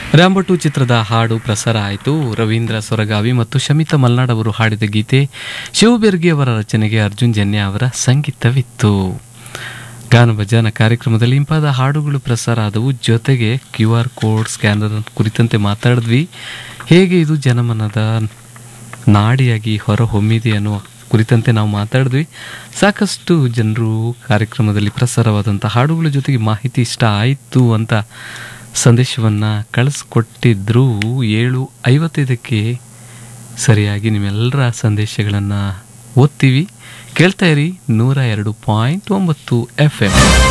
ರಾಂಬಟು ಚಿತ್ರದ ಹಾಡು ಪ್ರಸಾರ ಆಯಿತು ರವೀಂದ್ರ ಸೊರಗಾವಿ ಮತ್ತು ಶಮಿತಾ ಮಲ್ನಾಡ್ ಅವರು ಹಾಡಿದ ಗೀತೆ ಶಿವಬೆರ್ಗಿ ಅವರ ರಚನೆಗೆ ಅರ್ಜುನ್ ಜನ್ಯ ಅವರ ಸಂಗೀತವಿತ್ತು ಗಾನ ಭಜನ ಕಾರ್ಯಕ್ರಮದಲ್ಲಿ ಇಂಪಾದ ಹಾಡುಗಳು ಪ್ರಸಾರ ಆದವು ಜೊತೆಗೆ ಕ್ಯೂ ಆರ್ ಕೋಡ್ ಸ್ಕ್ಯಾನರ್ ಕುರಿತಂತೆ ಮಾತಾಡಿದ್ವಿ ಹೇಗೆ ಇದು ಜನಮನದ ನಾಡಿಯಾಗಿ ಹೊರಹೊಮ್ಮಿದೆ ಅನ್ನುವ ಕುರಿತಂತೆ ನಾವು ಮಾತಾಡಿದ್ವಿ ಸಾಕಷ್ಟು ಜನರು ಕಾರ್ಯಕ್ರಮದಲ್ಲಿ ಪ್ರಸಾರವಾದಂಥ ಹಾಡುಗಳ ಜೊತೆಗೆ ಮಾಹಿತಿ ಇಷ್ಟ ಆಯಿತು ಅಂತ ಸಂದೇಶವನ್ನು ಕಳಿಸ್ಕೊಟ್ಟಿದ್ರು ಏಳು ಐವತ್ತೈದಕ್ಕೆ ಸರಿಯಾಗಿ ನಿಮ್ಮೆಲ್ಲರ ಸಂದೇಶಗಳನ್ನು ಓದ್ತೀವಿ ಕೇಳ್ತಾ ಇರಿ ನೂರ ಎರಡು ಪಾಯಿಂಟ್ ಒಂಬತ್ತು ಎಫ್ ಎಮ್